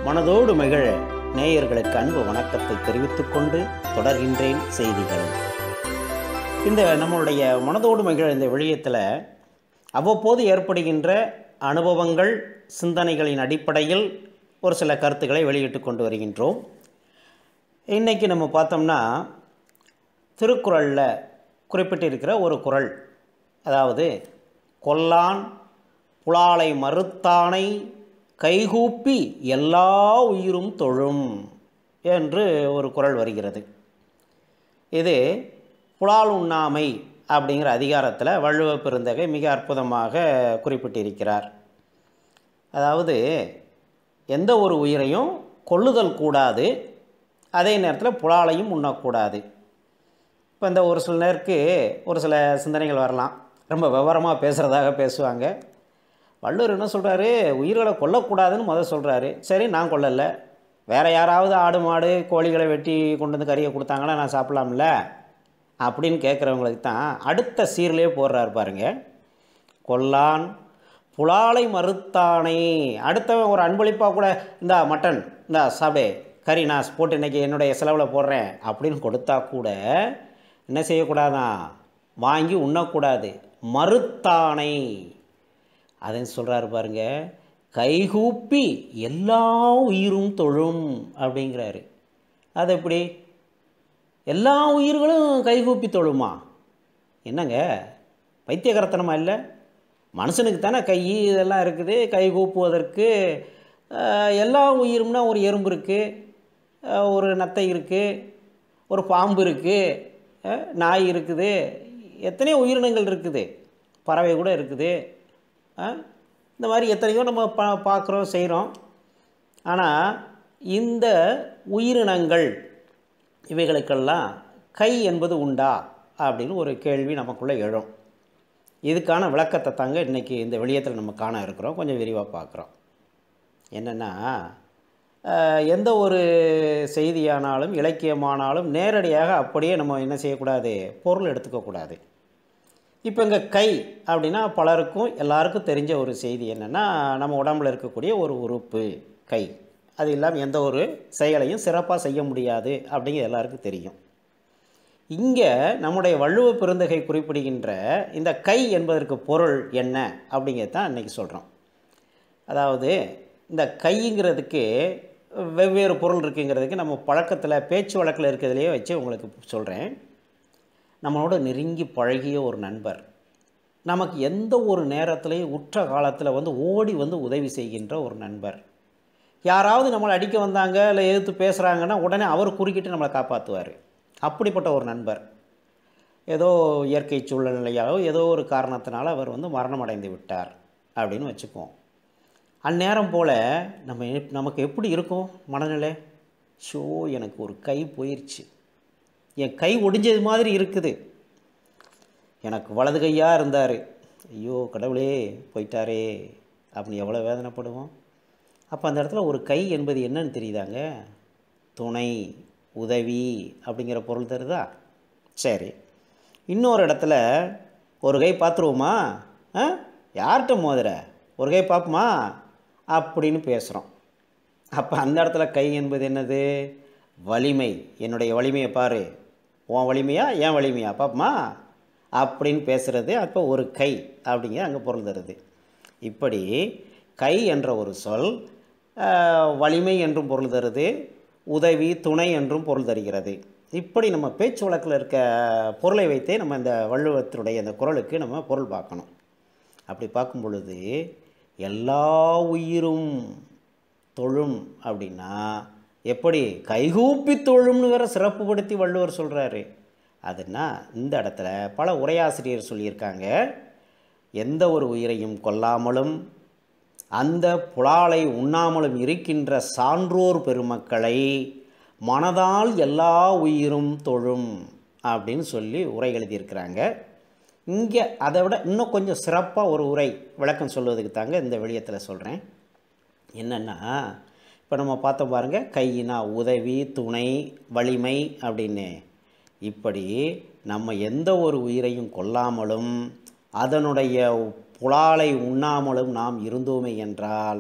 மனதோடு மகிழ நேயர்களுக்கு அன்பு வணக்கத்தை தெரிவித்துக் கொண்டு தொடர்கின்றேன் செய்திகள் இந்த நம்மளுடைய மனதோடு மகிழ இந்த விழயத்தில் அவ்வப்போது ஏற்படுகின்ற அனுபவங்கள் சிந்தனைகளின் அடிப்படையில் ஒரு சில கருத்துக்களை வெளியிட்டு கொண்டு வருகின்றோம் இன்றைக்கி நம்ம பார்த்தோம்னா திருக்குறளில் குறிப்பிட்டிருக்கிற ஒரு குறள் அதாவது கொல்லான் புலாலை மறுத்தானை கைகூப்பி எல்லா உயிரும் தொழும் என்று ஒரு குறள் வருகிறது இது புலால் உண்ணாமை அப்படிங்கிற அதிகாரத்தில் வள்ளுவ பெருந்தகை மிக அற்புதமாக குறிப்பிட்டிருக்கிறார் அதாவது எந்த ஒரு உயிரையும் கொள்ளுதல் கூடாது அதே நேரத்தில் புலாலையும் உண்ணக்கூடாது இப்போ இந்த ஒரு சில நேருக்கு ஒரு சில சிந்தனைகள் வரலாம் ரொம்ப விவரமாக பேசுகிறதாக பேசுவாங்க வள்ளுவர் என்ன சொல்கிறாரு உயிர்களை கொல்லக்கூடாதுன்னு முதல் சொல்கிறாரு சரி நான் கொல்லலை வேறு யாராவது ஆடு மாடு கோழிகளை வெட்டி கொண்டு வந்து கறியை கொடுத்தாங்கன்னா நான் சாப்பிட்லாம்ல அப்படின்னு கேட்குறவங்களுக்கு தான் அடுத்த சீர்லேயே போடுறாரு பாருங்க கொல்லான் புலாலை மறுத்தானே அடுத்தவன் ஒரு அன்பளிப்பாக கூட இந்த மட்டன் இந்த சாப்பிடு கறி நான் போட்டு இன்றைக்கி என்னுடைய செலவில் போடுறேன் அப்படின்னு கொடுத்தா கூட என்ன செய்யக்கூடாதான் வாங்கி உண்ணக்கூடாது மறுத்தானை அதைன்னு சொல்கிறாரு பாருங்க கைகூப்பி எல்லா உயிரும் தொழும் அப்படிங்கிறாரு அது எப்படி எல்லா உயிர்களும் கைகூப்பி தொழுமா என்னங்க பைத்தியகரத்தனமா இல்லை மனுஷனுக்கு தானே கை இதெல்லாம் இருக்குது கை கூப்புவதற்கு அஹ், எல்லா உயிரும்னா ஒரு எறும்பு இருக்குது ஒரு நத்தை இருக்குது ஒரு பாம்பு இருக்குது நாய் இருக்குது எத்தனையோ உயிரினங்கள் இருக்குது பறவை கூட இருக்குது அஹ், இந்த மாதிரி எத்தனையோ நம்ம பா பார்க்குறோம் செய்கிறோம் ஆனால் இந்த உயிரினங்கள் இவைகளுக்கெல்லாம் கை என்பது உண்டா அப்படின்னு ஒரு கேள்வி நமக்குள்ளே எழும் இதுக்கான விளக்கத்தை தாங்க இன்றைக்கி இந்த வெளியத்தில் நம்ம காண இருக்கிறோம் கொஞ்சம் விரிவாக பார்க்குறோம் என்னென்னா அஹ், எந்த ஒரு செய்தியானாலும் இலக்கியமானாலும் நேரடியாக அப்படியே நம்ம என்ன செய்யக்கூடாது பொருள் எடுத்துக்கக்கூடாது இப்போ இங்கே கை அப்படின்னா பலருக்கும் எல்லாருக்கும் தெரிஞ்ச ஒரு செய்தி என்னென்னா நம்ம உடம்புல இருக்கக்கூடிய ஒரு உறுப்பு கை அது இல்லாமல் எந்த ஒரு செயலையும் சிறப்பாக செய்ய முடியாது அப்படிங்கிறது எல்லாருக்கும் தெரியும் இங்கே நம்முடைய வள்ளுவ பெருந்தகை குறிப்பிடுகின்ற இந்த கை என்பதற்கு பொருள் என்ன அப்படிங்கிறது தான் இன்றைக்கி சொல்கிறோம் அதாவது இந்த கைங்கிறதுக்கு வெவ்வேறு பொருள் இருக்குங்கிறதுக்கு நம்ம பழக்கத்தில் பேச்சு வழக்கில் இருக்கிறதுலையே வச்சு உங்களுக்கு சொல்கிறேன் நம்மளோட நெருங்கி பழகிய ஒரு நண்பர் நமக்கு எந்த ஒரு நேரத்துலையும் உற்ற காலத்தில் வந்து ஓடி வந்து உதவி செய்கின்ற ஒரு நண்பர் யாராவது நம்மளை அடிக்க வந்தாங்க இல்லை எதிர்த்து பேசுகிறாங்கன்னா உடனே அவர் குறுக்கிட்டு நம்மளை காப்பாற்றுவார் அப்படிப்பட்ட ஒரு நண்பர் ஏதோ இயற்கை சூழ்நிலையாகவோ ஏதோ ஒரு காரணத்தினால அவர் வந்து மரணம் அடைந்து விட்டார் அப்படின்னு வச்சுக்குவோம் அந்நேரம் போல் நம்ம எப்- நமக்கு எப்படி இருக்கும் மனநிலை ஷோ எனக்கு ஒரு கை போயிடுச்சு என் கை ஒடிஞ்சது மாதிரி இருக்குது எனக்கு வலது கையாக இருந்தார் ஐயோ கடவுளே போயிட்டாரே அப்படின்னு எவ்வளோ வேதனைப்படுவோம் அப்போ அந்த இடத்துல ஒரு கை என்பது என்னன்னு தெரியுதாங்க துணை உதவி அப்படிங்கிற பொருள் தருதா சரி இன்னொரு இடத்துல ஒரு கை பார்த்துருவோமா ஆ யார்கிட்ட மோதுற ஒரு கை பார்ப்போமா அப்படின்னு பேசுகிறோம் அப்போ அந்த இடத்துல கை என்பது என்னது வலிமை என்னுடைய வலிமையை பாரு உன் வலிமையா என் வலிமையா பாப்பமா அப்படின்னு பேசுகிறது அப்போ ஒரு கை அப்படிங்கிற அங்கே பொருள் தருது இப்படி கை என்ற ஒரு சொல் ஆஹ், வலிமை என்றும் பொருள் தருது உதவி துணை என்றும் பொருள் தருகிறது இப்படி நம்ம பேச்சு வழக்கில் இருக்க பொருளை வைத்தே நம்ம இந்த வள்ளுவத்தினுடைய இந்த குறளுக்கு நம்ம பொருள் பார்க்கணும் அப்படி பார்க்கும் பொழுது எல்லா உயிரும் தொழும் அப்படின்னா எப்படி கைகூப்பி தொழும்னு வேற சிறப்புப்படுத்தி வள்ளுவர் சொல்கிறாரு அதுனா இந்த இடத்துல பல உரையாசிரியர் சொல்லியிருக்காங்க எந்த ஒரு உயிரையும் கொல்லாமலும் அந்த புலாலை உண்ணாமலும் இருக்கின்ற சான்றோர் பெருமக்களை மனதால் எல்லா உயிரும் தொழும் அப்படின்னு சொல்லி உரை எழுதியிருக்கிறாங்க இங்கே அதை விட இன்னும் கொஞ்சம் சிறப்பாக ஒரு உரை விளக்கம் சொல்வதுக்கு தாங்க இந்த வெளியத்தில் சொல்கிறேன் என்னென்னா இப்போ நம்ம பார்த்தோம் பாருங்க கையினா உதவி துணை வலிமை அப்படின்னு இப்படி நம்ம எந்த ஒரு உயிரையும் கொல்லாமலும் அதனுடைய புலாலை உண்ணாமலும் நாம் இருந்தோமே என்றால்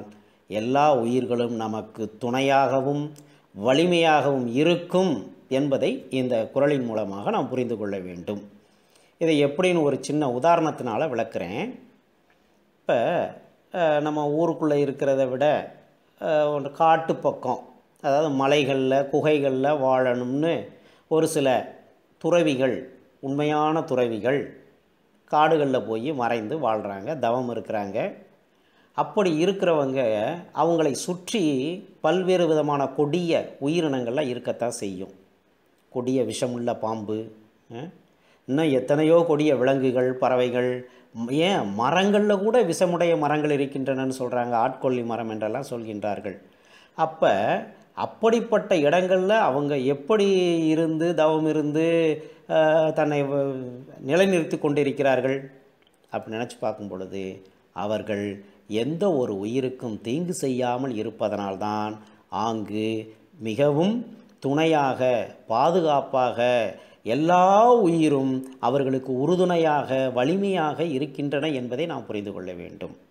எல்லா உயிர்களும் நமக்கு துணையாகவும் வலிமையாகவும் இருக்கும் என்பதை இந்த குறளின் மூலமாக நாம் புரிந்து கொள்ள வேண்டும் இதை எப்படின்னு ஒரு சின்ன உதாரணத்தினால விளக்குறேன் இப்போ நம்ம ஊருக்குள்ளே இருக்கிறத விட அஹ், ஒரு காட்டு பக்கம் அதாவது மலைகளில் குகைகளில் வாழணும்னு ஒரு சில துறவிகள் உண்மையான துறவிகள் காடுகளில் போய் மறைந்து வாழ்கிறாங்க தவம் இருக்கிறாங்க அப்படி இருக்கிறவங்க அவங்களை சுற்றி பல்வேறு விதமான கொடிய உயிரினங்கள்லாம் இருக்கத்தான் செய்யும் கொடிய விஷமுள்ள பாம்பு அஹ், இன்னும் எத்தனையோ கொடிய விலங்குகள் பறவைகள் ம், ஏன் மரங்களில் கூட விஷமுடைய மரங்கள் இருக்கின்றனன்னு சொல்கிறாங்க ஆட்கொல்லி மரம் என்றெல்லாம் சொல்கின்றார்கள் அப்போ அப்படிப்பட்ட இடங்களில் அவங்க எப்படி இருந்து தவம் இருந்து அஹ், தன்னை வ- நிலைநிறுத்தி கொண்டிருக்கிறார்கள் அப்படி நினச்சி பார்க்கும் பொழுது அவர்கள் எந்த ஒரு உயிருக்கும் தீங்கு செய்யாமல் இருப்பதனால்தான் ஆங்கு மிகவும் துணையாக பாதுகாப்பாக எல்லா உயிரும் அவர்களுக்கு உறுதுணையாக வலிமையாக இருக்கின்றன என்பதை நாம் புரிந்து கொள்ள வேண்டும்